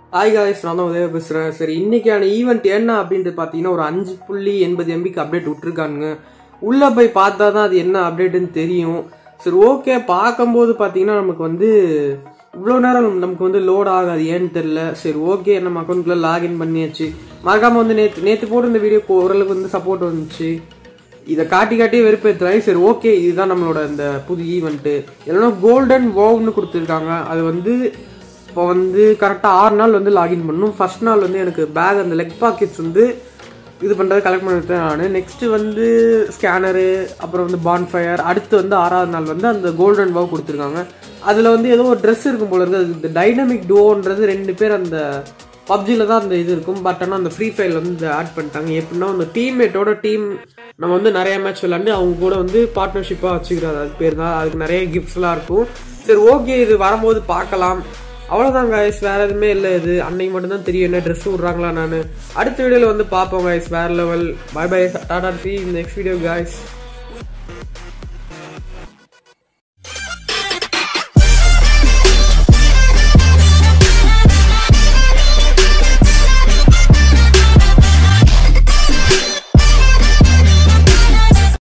hi guys நான் தான் உதய பேசுகிறேன் சரி இன்னைக்கான ஈவெண்ட் என்ன அப்படின்ட்டு பார்த்தீங்கன்னா ஒரு அஞ்சு புள்ளி எண்பது எம்பிக்கு அப்டேட் விட்டுருக்கானுங்க உள்ளே போய் பார்த்தா தான் அது என்ன அப்டேட்டுன்னு தெரியும் சரி ஓகே பார்க்கும்போது பார்த்தீங்கன்னா நமக்கு வந்து இவ்வளோ நேரம் நமக்கு வந்து லோட் ஆகாது ஏன்னு தெரில சரி ஓகே நம்ம அக்கௌண்ட்குள்ளே லாகின் பண்ணியாச்சு மறக்காமல் வந்து நேற்று நேற்று போட்டு இந்த வீடியோக்கு ஓரளவுக்கு வந்து சப்போர்ட் வந்துச்சு இதை காட்டி காட்டி வெறுப்பேற்றுறாங்க சரி ஓகே இதுதான் நம்மளோட இந்த புது ஈவெண்ட்டு இல்லைன்னா கோல்டன் வோவ்னு கொடுத்துருக்காங்க அது வந்து இப்போ வந்து கரெக்டாக ஆறு நாள் வந்து லாகின் பண்ணணும் ஃபர்ஸ்ட் நாள் வந்து எனக்கு பேக் அந்த லெக் பாக்கெட்ஸ் வந்து இது பண்ணுறது கலெக்ட் பண்ணிட்டு நான் நெக்ஸ்ட்டு வந்து ஸ்கேனரு அப்புறம் வந்து பான்ஃபயர் அடுத்து வந்து ஆறாவது நாள் வந்து அந்த கோல்டன் வாவ் கொடுத்துருக்காங்க அதில் வந்து ஏதோ ஒரு ட்ரெஸ் இருக்கும் போல இருக்குது அது இந்த டைனமிக் டோன்றது ரெண்டு பேர் அந்த பப்ஜியில் தான் அந்த இது இருக்கும் பட் ஆனால் அந்த ஃப்ரீ ஃபயர் வந்து ஆட் பண்ணிட்டாங்க எப்படின்னா அந்த டீம்மேட்டோட டீம் நம்ம வந்து நிறைய மேட்ச் விளாண்டு அவங்க கூட வந்து பார்ட்னர்ஷிப்பாக வச்சுக்கிறாரு அது பேர் தான் அதுக்கு நிறைய கிஃப்ட்ஸ்லாம் இருக்கும் சரி ஓகே இது வரும்போது பார்க்கலாம் அவ்வளோதான் காய்ஸ் வேற எதுவுமே இல்லை இது அன்னைக்கு மட்டும்தான் தெரியும் என்ன ட்ரெஸ் விட்றாங்களா நான் அடுத்த வீடியோவில் வந்து பார்ப்போம் காய்ஸ் வேற level bye bye tata see next video guys